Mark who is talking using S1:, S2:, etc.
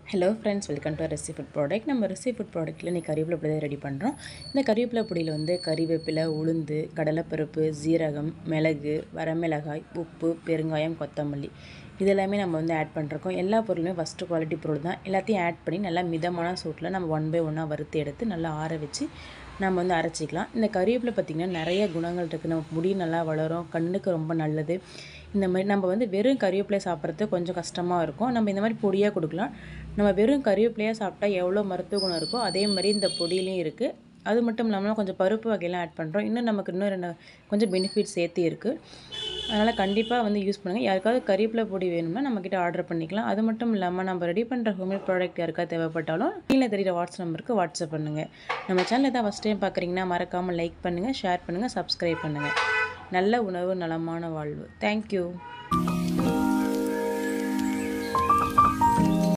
S1: hello friends welcome to ரெசி food product நம்ம ரெசி ஃபுட் ப்ராடக்ட்டில் நீ கறிவேப்பிலை பொடி ரெடி பண்ணுறோம் இந்த கறிவேப்பிலை பொடியில் வந்து கறிவேப்பிலை உளுந்து கடலைப்பருப்பு ஜீரகம் மிளகு வரமிளகாய் உப்பு பெருங்காயம் கொத்தமல்லி இது எல்லாமே நம்ம வந்து ஆட் பண்ணிருக்கோம் எல்லா பொருளுமே ஃபஸ்ட்டு குவாலிட்டி பொருள் தான் எல்லாத்தையும் ஆட் பண்ணி நல்லா மிதமான சூட்டில் நம்ம ஒன் பை ஒன்னாக வறுத்து எடுத்து நல்லா ஆற வச்சு நம்ம வந்து அரைச்சிக்கலாம் இந்த கறிவேப்பிலை பார்த்திங்கன்னா நிறைய குணங்கள் இருக்குது நம்ம முடி நல்லா வளரும் கண்ணுக்கு ரொம்ப நல்லது இந்த மாதிரி நம்ம வந்து வெறும் கறிவேப்பிலையை சாப்பிட்றது கொஞ்சம் கஷ்டமாக இருக்கும் நம்ம இந்த மாதிரி பொடியாக கொடுக்கலாம் நம்ம வெறும் கறிவேப்பிலையாக சாப்பிட்டா எவ்வளோ மருத்துவ குணம் இருக்கோ அதே மாதிரி இந்த பொடியிலையும் இருக்குது அது மட்டும் இல்லாமல் கொஞ்சம் பருப்பு வகையெல்லாம் ஆட் பண்ணுறோம் இன்னும் நமக்கு இன்னும் ரெண்டு கொஞ்சம் பெனிஃபிட் சேர்த்து இருக்குது அதனால் கண்டிப்பாக வந்து யூஸ் பண்ணுங்கள் யாருக்காவது கறிவேப்பிலை பொடி வேணும்னா நம்மக்கிட்ட ஆர்டர் பண்ணிக்கலாம் அது மட்டும் இல்லாமல் நம்ம ரெடி பண்ணுற ஹோம்மேட் ப்ராடக்ட் யாருக்காவது தேவைப்பட்டாலும் கீழே தெரியுற வாட்ஸ்அப் நம்பருக்கு வாட்ஸ்அப் பண்ணுங்கள் நம்ம சேனலை தான் ஃபஸ்ட் டைம் பார்க்குறீங்கன்னா மறக்காமல் லைக் பண்ணுங்கள் ஷேர் பண்ணுங்கள் சப்ஸ்கிரைப் பண்ணுங்கள் நல்ல உணவு நலமான வாழ்வு தேங்க்யூ